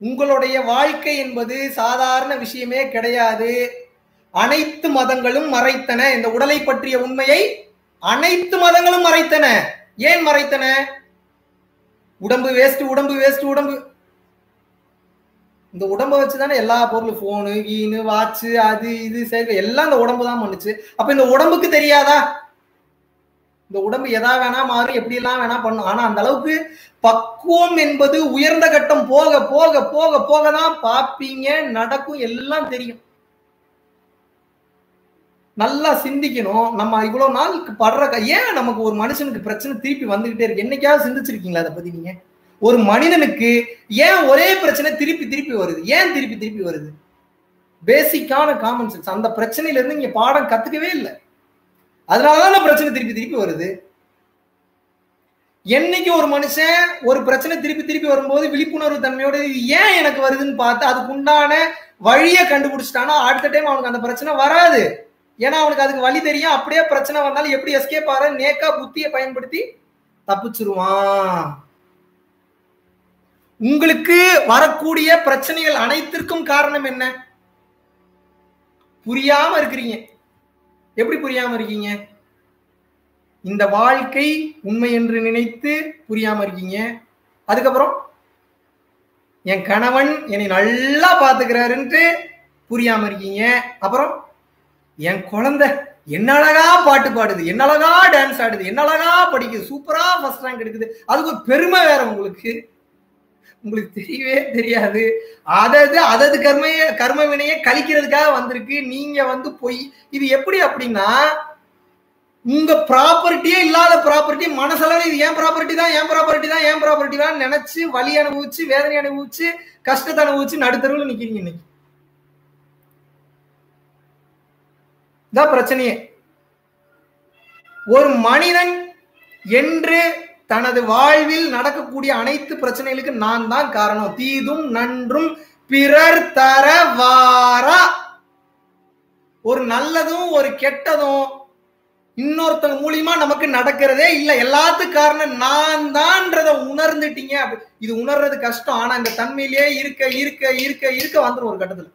உங்களுடைய வாழ்க்கை என்பது சாதாரண விஷயமே கிடையாது அனைத்து மதங்களும் மறைத்தன இந்த உடலை பற்றிய உண்மையை அனைத்து மதங்களும் மறைத்தன ஏன் மறைத்தன உடம்பு வேஸ்ட் உடம்பு வேஸ்ட் உடம்பு இந்த உடம்ப வச்சுதானே எல்லா பொருளும் போனு கீனு வாட்ச் அது இது சரி எல்லாம் இந்த உடம்பு தான் பண்ணுச்சு அப்ப இந்த உடம்புக்கு தெரியாதா இந்த உடம்பு எதா வேணா மாறும் எப்படி எல்லாம் வேணா பண்ணும் ஆனா அந்த அளவுக்கு பக்குவம் என்பது உயர்ந்த கட்டம் போக போக போக போக தான் பாப்பீங்க நடக்கும் எல்லாம் தெரியும் நல்லா சிந்திக்கணும் நம்ம இவ்வளவு நாள் படுற க- ஏன் நமக்கு ஒரு மனுஷனுக்கு பிரச்சனை திருப்பி வந்துகிட்டே இருக்கு என்னைக்காவது சிந்திச்சிருக்கீங்களா அதை பத்தி நீங்க ஒரு மனிதனுக்கு ஏன் ஒரே பிரச்சனை திருப்பி திருப்பி வருது ஏன் திருப்பி திருப்பி வருது பேசிக்கான காமன் சென்ஸ் அந்த பிரச்சனையில இருந்து இங்க பாடம் கத்துக்கவே இல்லை அதனாலதான் அந்த பிரச்சனை திருப்பி திருப்பி வருது என்னைக்கு ஒரு மனுஷன் ஒரு பிரச்சனை திருப்பி திருப்பி வரும்போது விழிப்புணர்வு தன்மையோட இது ஏன் எனக்கு வருதுன்னு பார்த்து அதுக்கு உண்டான வழியை கண்டுபிடிச்சிட்டானா அடுத்த டைம் அவனுக்கு அந்த பிரச்சனை வராது ஏன்னா அவனுக்கு அதுக்கு வழி தெரியும் அப்படியே பிரச்சனை வந்தாலும் எப்படி எஸ்கேப் ஆற நேக்கா புத்தியை பயன்படுத்தி தப்பிச்சிருவான் உங்களுக்கு வரக்கூடிய பிரச்சனைகள் அனைத்திற்கும் காரணம் என்ன புரியாம இருக்கிறீங்க எப்படி புரியாம இருக்கீங்க இந்த வாழ்க்கை உண்மை என்று நினைத்து புரியாம இருக்கீங்க அதுக்கப்புறம் என் கணவன் என்னை நல்லா பாத்துக்கிறாருன்ட்டு புரியாம இருக்கீங்க அப்புறம் என் குழந்தை என்ன அழகா பாட்டு பாடுது என்ன அழகா டான்ஸ் ஆடுது என்ன அழகா படிக்குது சூப்பரா ஃபர்ஸ்ட் ரேங்க் எடுக்குது அதுக்கு ஒரு பெருமை வேற உங்களுக்கு உங்களுக்கு தெரியவே தெரியாது அதது அதது கர்ம கர்ம வினையை கழிக்கிறதுக்காக வந்திருக்கு நீங்க வந்து பொய் இது எப்படி அப்படின்னா உங்க ப்ராப்பர்ட்டியே இல்லாத ப்ராப்பர்ட்டி மனசளவில் இது ஏன் ப்ராப்பர்ட்டி தான் ஏன் ப்ராப்பர்ட்டி தான் ஏன் ப்ராப்பர்ட்டி தான் நினைச்சு வலி அனுபவிச்சு வேதனை அனுபவிச்சு கஷ்டத்தை அனுபவிச்சு நடுத்தருவில் நிக்கிறீங்க இன்னைக்கு இதான் பிரச்சனையே ஒரு மனிதன் என்று தனது வாழ்வில் நடக்கக்கூடிய அனைத்து பிரச்சனைகளுக்கு நான் தான் காரணம் தீதும் நன்றும் பிறர் தர வாரா ஒரு நல்லதும் ஒரு கெட்டதும் இன்னொருத்தங்க மூலியமா நமக்கு நடக்கிறதே இல்ல எல்லாத்துக்கும் காரணம் நான் தான்றத உணர்ந்துட்டீங்க அப்படி- இது உணர்றது கஷ்டம் ஆனா இந்த தன்மையிலேயே இருக்க இருக்க இருக்க இருக்க வந்துரும் ஒரு கட்டத்துல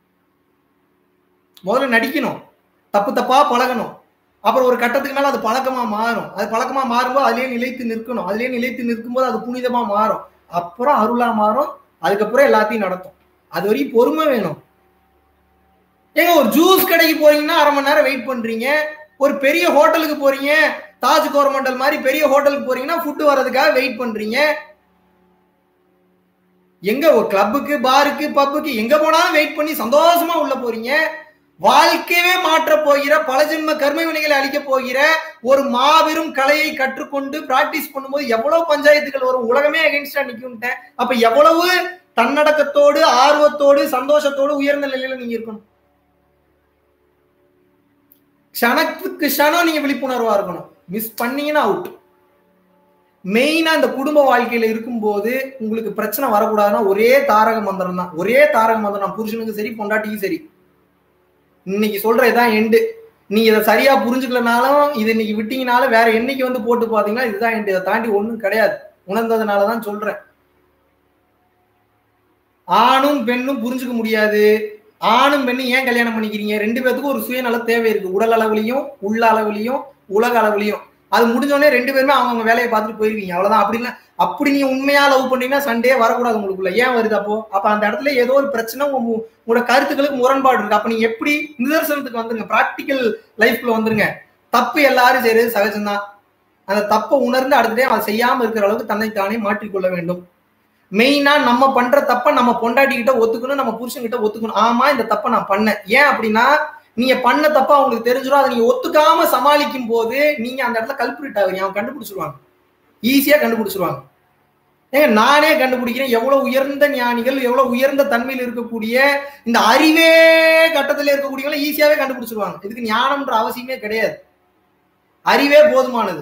முதல்ல நடிக்கணும் தப்பு தப்பா பழகணும் அப்புறம் ஒரு கட்டத்துக்கு மேல அது பழக்கமா மாறும் அது பழக்கமா மாறும்போது அதுலயே நிலைத்து நிற்கணும் அதுலயே நிலைத்து நிற்கும்போது அது புனிதமா மாறும் அப்புறம் அருளா மாறும் அதுக்கப்புறம் எல்லாத்தையும் நடத்தும் அது வரைக்கும் பொறுமை வேணும் ஏங்க ஒரு ஜூஸ் கடைக்கு போறீங்கன்னா அரை மணி நேரம் வெயிட் பண்றீங்க ஒரு பெரிய ஹோட்டலுக்கு போறீங்க தாஜ் கோரமண்டல் மாதிரி பெரிய ஹோட்டலுக்கு போறீங்கன்னா ஃபுட்டு வர்றதுக்காக வெயிட் பண்றீங்க எங்க ஒரு கிளப்புக்கு பாருக்கு பப்புக்கு எங்க போனாலும் வெயிட் பண்ணி சந்தோஷமா உள்ள போறீங்க வாழ்க்கையவே மாற்ற போகிற பல ஜென்ம கர்ம வினைகளை அழிக்க போகிற ஒரு மாபெரும் கலையை கற்றுக்கொண்டு பிராக்டிஸ் பண்ணும்போது எவ்வளவு பஞ்சாயத்துகள் வரும் உலகமே அகைன்ஸ்டா நிக்கும்ட்டேன் அப்ப எவ்வளவு தன்னடக்கத்தோடு ஆர்வத்தோடு சந்தோஷத்தோடு உயர்ந்த நிலையில நீங்க இருக்கணும் க்ஷணத்துக்கு க்ஷணம் நீங்க விழிப்புணர்வா இருக்கணும் மிஸ் பண்ணீங்கன்னா அவுட் மெயினா இந்த குடும்ப வாழ்க்கையில இருக்கும்போது உங்களுக்கு பிரச்சனை வரக்கூடாதுன்னா ஒரே தாரக மந்திரம் தான் ஒரே தாரக மந்திரம் தான் புருஷனுக்கு சரி பொண்டாட்டிக்கும் சரி இன்னைக்கு சொல்ற இதான் எண்டு நீங்க இதை சரியா புரிஞ்சுக்கலனாலும் இது இன்னைக்கு விட்டீங்கனாலும் வேற என்னைக்கு வந்து போட்டு பாத்தீங்கன்னா இதுதான் எண்டு இதை தாண்டி ஒண்ணும் கிடையாது உணர்ந்ததுனாலதான் சொல்றேன் ஆணும் பெண்ணும் புரிஞ்சுக்க முடியாது ஆணும் பெண்ணும் ஏன் கல்யாணம் பண்ணிக்கிறீங்க ரெண்டு பேத்துக்கும் ஒரு சுயநல தேவை இருக்கு உடல் அளவுலையும் உள்ள அளவுலையும் உலக அளவுலையும் அது முடிஞ்சோடனே ரெண்டு பேருமே அவங்க வேலையை பார்த்துட்டு போயிருவீங்க அவ்வளவுதான் அப்படின்னா அப்படி நீங்க உண்மையா லவ் பண்ணீங்கன்னா சண்டே வரக்கூடாது உங்களுக்குள்ள ஏன் வருது அப்போ அப்ப அந்த இடத்துல ஏதோ ஒரு பிரச்சனை உங்க உங்களோட கருத்துக்களுக்கு முரண்பாடு இருக்கு அப்ப நீங்க எப்படி நிதர்சனத்துக்கு வந்துருங்க பிராக்டிக்கல் லைஃப்ல வந்துருங்க தப்பு எல்லாரும் செய்யறது சகஜம்தான் அந்த தப்பை உணர்ந்து அடுத்த டைம் அதை செய்யாம இருக்கிற அளவுக்கு தன்னை தானே மாற்றிக்கொள்ள வேண்டும் மெயினா நம்ம பண்ற தப்ப நம்ம பொண்டாட்டி கிட்ட ஒத்துக்கணும் நம்ம புருஷன் கிட்ட ஒத்துக்கணும் ஆமா இந்த தப்பை நான் பண்ணேன் ஏன் அப்படின்னா நீங்க பண்ண தப்பா அவங்களுக்கு தெரிஞ்சிடும் அதை நீங்க ஒத்துக்காம சமாளிக்கும் போது நீங்க அந்த இடத்துல கல்பிரிட் ஆகுறீங்க அவங்க கண்டுபிடிச்சிருவாங்க ஈஸியா கண்டுபிடிச்சிருவாங்க ஏங்க நானே கண்டுபிடிக்கிறேன் எவ்வளவு உயர்ந்த ஞானிகள் எவ்வளவு உயர்ந்த தன்மையில் இருக்கக்கூடிய இந்த அறிவே கட்டத்துல இருக்கக்கூடியவங்களை ஈஸியாவே கண்டுபிடிச்சிருவாங்க இதுக்கு ஞானம்ன்ற அவசியமே கிடையாது அறிவே போதுமானது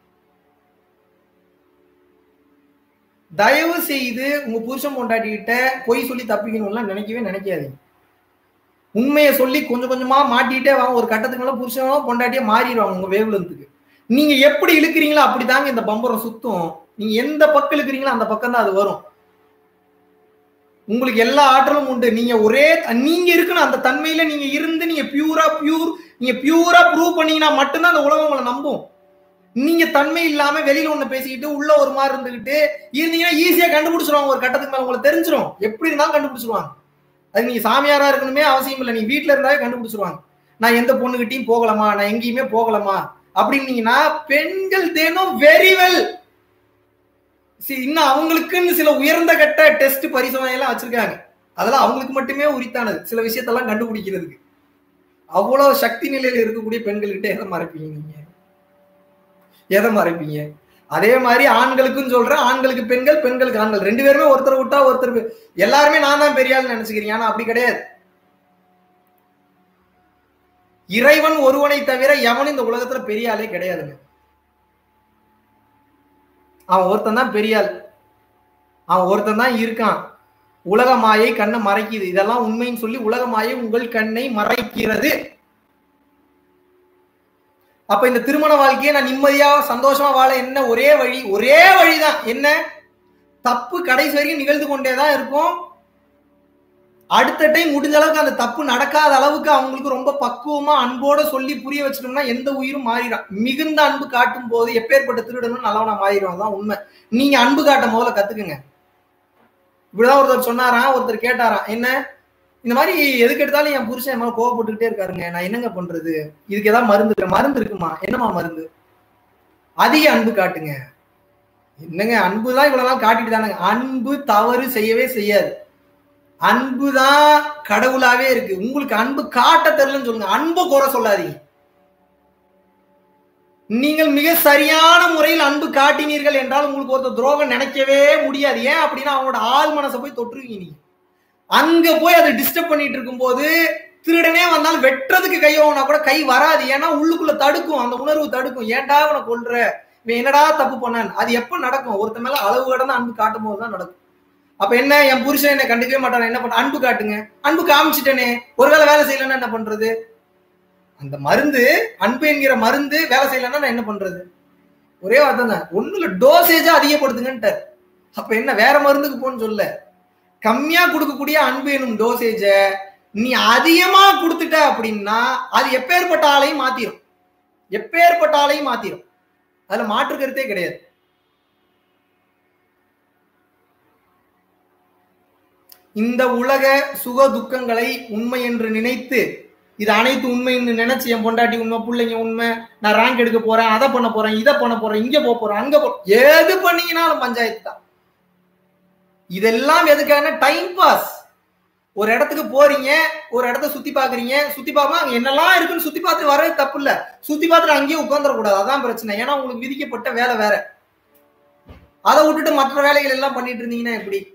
தயவு செய்து உங்க புருஷன் பொண்டாட்டி கிட்ட பொய் சொல்லி தப்பிக்கணும்லாம் நினைக்கவே நினைக்காதீங்க உண்மையை சொல்லி கொஞ்சம் கொஞ்சமா மாட்டிட்டே வாங்க ஒரு கட்டத்துக்கு மேல புருஷனோ பொண்டாட்டியே மாறிடுவாங்க உங்க வேவ்லந்துக்கு நீங்க எப்படி இழுக்கிறீங்களோ அப்படிதாங்க இந்த பம்பரம் சுத்தும் நீங்க எந்த பக்கம் இழுக்கிறீங்களோ அந்த பக்கம் தான் அது வரும் உங்களுக்கு எல்லா ஆற்றலும் உண்டு நீங்க ஒரே நீங்க இருக்கணும் அந்த தன்மையில நீங்க இருந்து நீங்க பியூரா பியூர் நீங்க பியூரா ப்ரூவ் பண்ணீங்கன்னா மட்டும்தான் அந்த உலகம் உங்களை நம்பும் நீங்க தன்மை இல்லாம வெளியில ஒண்ணு பேசிக்கிட்டு உள்ள ஒரு மாதிரி இருந்துகிட்டு இருந்தீங்கன்னா ஈஸியா கண்டுபிடிச்சிருவாங்க ஒரு கட்டத்துக்கு மேல உங்களுக்கு தெரிஞ்சிடும் எப்படி இருந்தாலும் கண்டுபிடிச்சிருவாங்க அது நீங்க சாமியாரா இருக்கணுமே அவசியம் இல்லை நீங்க வீட்டுல இருந்தாலே கண்டுபிடிச்சிருவாங்க நான் எந்த பொண்ணுகிட்டயும் போகலாமா நான் எங்கேயுமே போகலாமா அப்படின்னீங்கன்னா பெண்கள் தேனும் வெரி வெல் இன்னும் அவங்களுக்குன்னு சில உயர்ந்த கட்ட டெஸ்ட் பரிசோதனை எல்லாம் வச்சிருக்காங்க அதெல்லாம் அவங்களுக்கு மட்டுமே உரித்தானது சில விஷயத்தெல்லாம் கண்டுபிடிக்கிறதுக்கு அவ்வளவு சக்தி நிலையில இருக்கக்கூடிய பெண்கள்கிட்ட எதை மறைப்பீங்க நீங்க எதை மறைப்பீங்க அதே மாதிரி ஆண்களுக்கும் சொல்றேன் ஆண்களுக்கு பெண்கள் பெண்களுக்கு ஆண்கள் ரெண்டு பேருமே ஒருத்தர் விட்டா ஒருத்தர் எல்லாருமே நான் தான் பெரிய ஆள் நினைச்சுக்கிறீங்க ஆனா அப்படி கிடையாது இறைவன் ஒருவனை தவிர எவனும் இந்த உலகத்துல பெரிய ஆளே கிடையாதுங்க அவன் ஒருத்தன் தான் பெரிய ஆள் அவன் ஒருத்தன் தான் இருக்கான் உலக மாயை கண்ணை மறைக்குது இதெல்லாம் உண்மைன்னு சொல்லி உலக மாயை உங்கள் கண்ணை மறைக்கிறது அப்ப இந்த திருமண வாழ்க்கையை நான் நிம்மதியா சந்தோஷமா வாழ என்ன ஒரே வழி ஒரே வழிதான் என்ன தப்பு கடைசி வரைக்கும் நிகழ்ந்து கொண்டேதான் இருக்கும் அடுத்த டைம் முடிஞ்ச அளவுக்கு அந்த தப்பு நடக்காத அளவுக்கு அவங்களுக்கு ரொம்ப பக்குவமா அன்போட சொல்லி புரிய வச்சிட்டோம்னா எந்த உயிரும் மாறிடும் மிகுந்த அன்பு காட்டும் போது எப்பேற்பட்ட திருடனும் நல்லவனா மாறிடும் அதான் உண்மை நீங்க அன்பு காட்ட முதல்ல கத்துக்குங்க இப்படிதான் ஒருத்தர் சொன்னாராம் ஒருத்தர் கேட்டாராம் என்ன இந்த மாதிரி எதுக்கு எடுத்தாலும் என் புருஷன் மேல கோவப்பட்டுக்கிட்டே இருக்காருங்க நான் என்னங்க பண்றது இதுக்கு ஏதாவது மருந்து இருக்கு மருந்து இருக்குமா என்னமா மருந்து அதிக அன்பு காட்டுங்க என்னங்க அன்பு தான் இவ்வளவு நாள் காட்டிட்டு தானுங்க அன்பு தவறு செய்யவே செய்யாது அன்பு தான் கடவுளாவே இருக்கு உங்களுக்கு அன்பு காட்ட தெரியலன்னு சொல்லுங்க அன்பு குறை சொல்லாதீங்க நீங்கள் மிக சரியான முறையில் அன்பு காட்டினீர்கள் என்றால் உங்களுக்கு ஒருத்தர் துரோகம் நினைக்கவே முடியாது ஏன் அப்படின்னா அவங்களோட ஆள் மனசை போய் தொற்றுவீங்க நீங்க அங்க போய் அதை டிஸ்டர்ப் பண்ணிட்டு இருக்கும்போது திருடனே வந்தாலும் வெட்டுறதுக்கு கை வாங்கினா கூட கை வராது ஏன்னா உள்ளுக்குள்ள தடுக்கும் அந்த உணர்வு தடுக்கும் ஏன்டா அவனை கொல்ற இவன் என்னடா தப்பு பண்ணான் அது எப்ப நடக்கும் ஒருத்த மேல அளவு கடந்து அன்பு காட்டும் போது தான் நடக்கும் அப்ப என்ன என் புருஷன் என்ன கண்டுக்கவே மாட்டான் என்ன பண்ண அன்பு காட்டுங்க அன்பு காமிச்சிட்டேனே ஒருவேளை வேலை செய்யலன்னா என்ன பண்றது அந்த மருந்து அன்பு என்கிற மருந்து வேலை செய்யலன்னா நான் என்ன பண்றது ஒரே வார்த்தை தான் ஒண்ணுல டோசேஜா அதிகப்படுத்துங்கன்ட்டார் அப்ப என்ன வேற மருந்துக்கு போன்னு சொல்ல கம்மியா கொடுக்கக்கூடிய அன்பு எனும் டோசேஜ நீ அதிகமா கொடுத்துட்ட அப்படின்னா அது எப்பேற்பட்ட ஆளையும் மாத்திரும் எப்பேற்பட்ட ஆளையும் மாத்திரும் அதுல மாற்று கருத்தே கிடையாது இந்த உலக சுக துக்கங்களை உண்மை என்று நினைத்து இது அனைத்து உண்மைன்னு நினைச்சு என் பொண்டாட்டி உண்மை பிள்ளைங்க உண்மை நான் ரேங்க் எடுக்க போறேன் அதை பண்ண போறேன் இதை பண்ண போறேன் இங்க போக போறேன் அங்க போ எது பண்ணீங்கன்னாலும் பஞ்சாயத்து தான் இதெல்லாம் எதுக்கான டைம் பாஸ் ஒரு இடத்துக்கு போறீங்க ஒரு இடத்த சுத்தி பாக்குறீங்க சுத்தி பார்ப்போம் அங்க என்னெல்லாம் இருக்குன்னு சுத்தி பார்த்து வரவே தப்பு இல்ல சுத்தி பார்த்துட்டு அங்கேயே உட்காந்துடக்கூடாது அதான் பிரச்சனை ஏன்னா உங்களுக்கு விதிக்கப்பட்ட வேலை வேற அதை விட்டுட்டு மற்ற வேலைகள் எல்லாம் பண்ணிட்டு இருந்தீங்கன்னா எப்படி